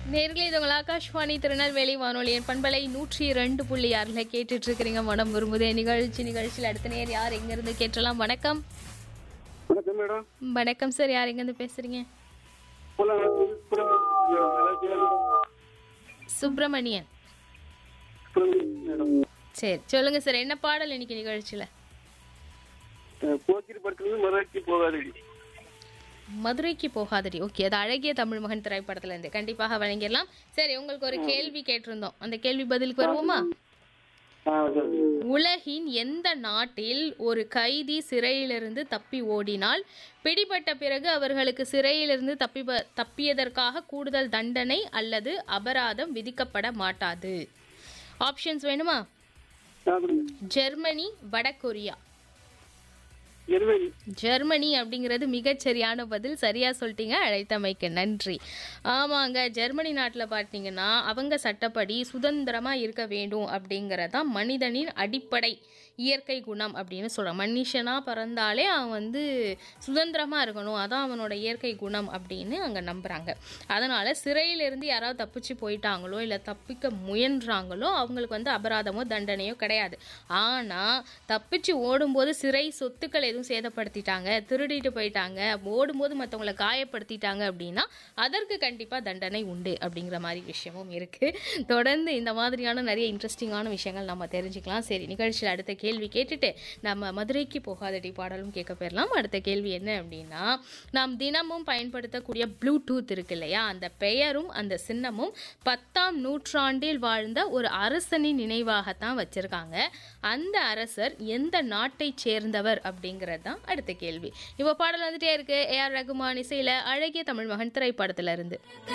நேர்களே இது உங்கள் ஆகாஷ்வாணி திருநெல்வேலி வானொலியின் பண்பலை நூற்றி ரெண்டு புள்ளி ஆறில் கேட்டுட்டு இருக்கிறீங்க மனம் விரும்புதே நிகழ்ச்சி நிகழ்ச்சியில் அடுத்த நேர் யார் எங்கேருந்து கேட்டலாம் வணக்கம் வணக்கம் மேடம் வணக்கம் சார் யார் எங்கேருந்து பேசுறீங்க புலவரத்தில் சுப்பிரமணியன் மேடம். நல்லா இருக்கீங்களா மேடம்? சுப்பிரமணியன் சுப்பிரமணியன் மேடம். சரி சொல்லுங்க சார் என்ன பாடல் இன்னைக்கு நிகழ்ச்சியில் அஹ், போக்கிரி படத்துல மதுரைக்கு போகாதடி மதுரைக்கு போகாதடி ஓகே அது அழகிய தமிழ் மகன் திரைப்படத்துல இருந்து கண்டிப்பாக வழங்கிடலாம் சரி உங்களுக்கு ஒரு கேள்வி கேட்டிருந்தோம் அந்த கேள்வி பதிலுக்கு வருவோமா ஆ சரி. உலகின் எந்த நாட்டில் ஒரு கைதி சிறையிலிருந்து தப்பி ஓடினால் பிடிபட்ட பிறகு அவர்களுக்கு சிறையிலிருந்து தப்பி தப்பியதற்காக கூடுதல் தண்டனை அல்லது அபராதம் விதிக்கப்பட மாட்டாது ஆப்ஷன்ஸ் வேணுமா ஆ, கொடுங்க. ஜெர்மனி வடகொரியா எருவேலி ஜெர்மனி அப்படிங்கிறது மிகச்சரியான பதில் சரியாக சொல்லிட்டீங்க அழைத்தமைக்கு நன்றி ஆமாங்க ஜெர்மனி நாட்டில் பார்த்தீங்கன்னா அவங்க சட்டப்படி சுதந்திரமாக இருக்க வேண்டும் அப்படிங்கிறதான் மனிதனின் அடிப்படை இயற்கை குணம் அப்படின்னு சொல்கிறான் மனுஷனாக பிறந்தாலே அவன் வந்து சுதந்திரமாக இருக்கணும் அதான் அவனோட இயற்கை குணம் அப்படின்னு அங்கே நம்புகிறாங்க அதனால் சிறையிலிருந்து யாராவது தப்பிச்சு போயிட்டாங்களோ இல்லை தப்பிக்க முயன்றாங்களோ அவங்களுக்கு வந்து அபராதமோ தண்டனையோ கிடையாது ஆனால் தப்பிச்சு ஓடும்போது சிறை சொத்துக்கள் எதுவும் சேதப்படுத்திட்டாங்க திருடிட்டு போயிட்டாங்க ஓடும்போது மற்றவங்களை காயப்படுத்திட்டாங்க அப்படின்னா அதற்கு கண்டிப்பாக தண்டனை உண்டு அப்படிங்கிற மாதிரி விஷயமும் இருக்குது தொடர்ந்து இந்த மாதிரியான நிறைய இன்ட்ரெஸ்டிங்கான விஷயங்கள் நம்ம தெரிஞ்சுக்கலாம் சரி நிகழ்ச்சியில் அடுத்த கேள்வி கேட்டுட்டு நம்ம மதுரைக்கு போகாதடி பாடலும் கேட்க போயிடலாம் அடுத்த கேள்வி என்ன அப்படின்னா நாம் தினமும் பயன்படுத்தக்கூடிய ப்ளூடூத் இருக்கு இல்லையா அந்த பெயரும் அந்த சின்னமும் பத்தாம் நூற்றாண்டில் வாழ்ந்த ஒரு அரசனின் நினைவாகத்தான் வச்சிருக்காங்க அந்த அரசர் எந்த நாட்டைச் சேர்ந்தவர் அப்படிங்கிறது தான் அடுத்த கேள்வி இப்போ பாடல் வந்துட்டே இருக்கு ஏஆர் ரகுமான் இசையில அழகிய தமிழ் மகன் திரைப்படத்துல இருந்து